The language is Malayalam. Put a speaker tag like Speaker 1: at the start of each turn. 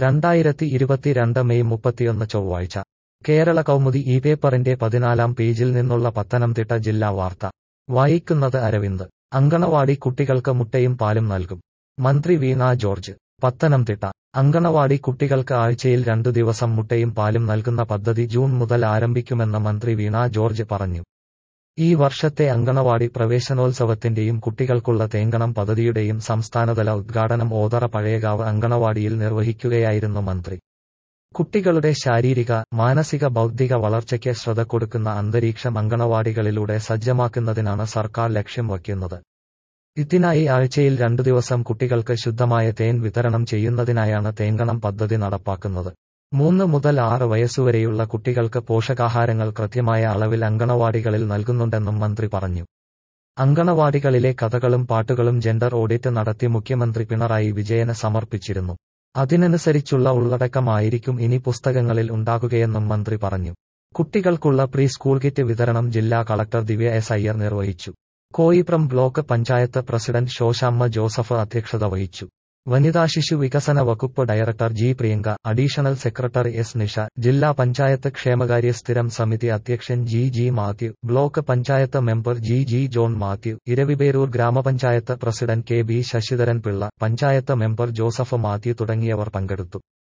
Speaker 1: രണ്ടായിരത്തി ഇരുപത്തിരണ്ട് മെയ് മുപ്പത്തിയൊന്ന് ചൊവ്വാഴ്ച കേരള കൗമുദി ഈ പേപ്പറിന്റെ പതിനാലാം പേജിൽ നിന്നുള്ള പത്തനംതിട്ട ജില്ലാ വാർത്ത വായിക്കുന്നത് അരവിന്ദ് അങ്കണവാടി കുട്ടികൾക്ക് മുട്ടയും പാലും നൽകും മന്ത്രി വീണ ജോർജ് പത്തനംതിട്ട അങ്കണവാടി കുട്ടികൾക്ക് ആഴ്ചയിൽ രണ്ടു ദിവസം മുട്ടയും പാലും നൽകുന്ന പദ്ധതി ജൂൺ മുതൽ ആരംഭിക്കുമെന്ന് മന്ത്രി വീണ ജോർജ് പറഞ്ഞു ഈ വർഷത്തെ അങ്കണവാടി പ്രവേശനോത്സവത്തിന്റെയും കുട്ടികൾക്കുള്ള തേങ്കണം പദ്ധതിയുടെയും സംസ്ഥാനതല ഉദ്ഘാടനം ഓതറ പഴയകാവ് അങ്കണവാടിയിൽ നിർവഹിക്കുകയായിരുന്നു മന്ത്രി കുട്ടികളുടെ ശാരീരിക മാനസിക ബൗദ്ധിക വളർച്ചയ്ക്ക് ശ്രദ്ധ കൊടുക്കുന്ന അന്തരീക്ഷം അങ്കണവാടികളിലൂടെ സജ്ജമാക്കുന്നതിനാണ് സർക്കാർ ലക്ഷ്യം വയ്ക്കുന്നത് ഇതിനായി ആഴ്ചയിൽ രണ്ടു ദിവസം കുട്ടികൾക്ക് ശുദ്ധമായ തേൻ വിതരണം ചെയ്യുന്നതിനായാണ് തേങ്കണം പദ്ധതി നടപ്പാക്കുന്നത് മൂന്ന് മുതൽ ആറ് വയസ്സുവരെയുള്ള കുട്ടികൾക്ക് പോഷകാഹാരങ്ങൾ കൃത്യമായ അളവിൽ അങ്കണവാടികളിൽ നൽകുന്നുണ്ടെന്നും മന്ത്രി പറഞ്ഞു അങ്കണവാടികളിലെ കഥകളും പാട്ടുകളും ജെൻഡർ ഓഡിറ്റ് നടത്തി മുഖ്യമന്ത്രി പിണറായി വിജയന് സമർപ്പിച്ചിരുന്നു അതിനനുസരിച്ചുള്ള ഉള്ളടക്കമായിരിക്കും ഇനി പുസ്തകങ്ങളിൽ ഉണ്ടാകുകയെന്നും മന്ത്രി പറഞ്ഞു കുട്ടികൾക്കുള്ള പ്രീ സ്കൂൾ കിറ്റ് വിതരണം ജില്ലാ കളക്ടർ ദിവ്യ എസ് അയ്യർ നിർവഹിച്ചു Koipuram block panchayat president Sosamma Joseph അധ്യക്ഷത വഹിച്ചു വനിതാ ശിശു വികസന വകുപ്പ് director G Priyanka additional secretary S Nisha ജില്ലാ പഞ്ചായത്ത് ക്ഷേമകാര്യ സ്ഥിരം സമിതി അധ്യക്ഷൻ G G Mathew block panchayat member G G John Mathew Eraviperoor ഗ്രാമപഞ്ചായത്ത് president K B Sasidharan Pillai panchayat member Joseph Mathew തുടങ്ങിയവർ പങ്കെടുത്തു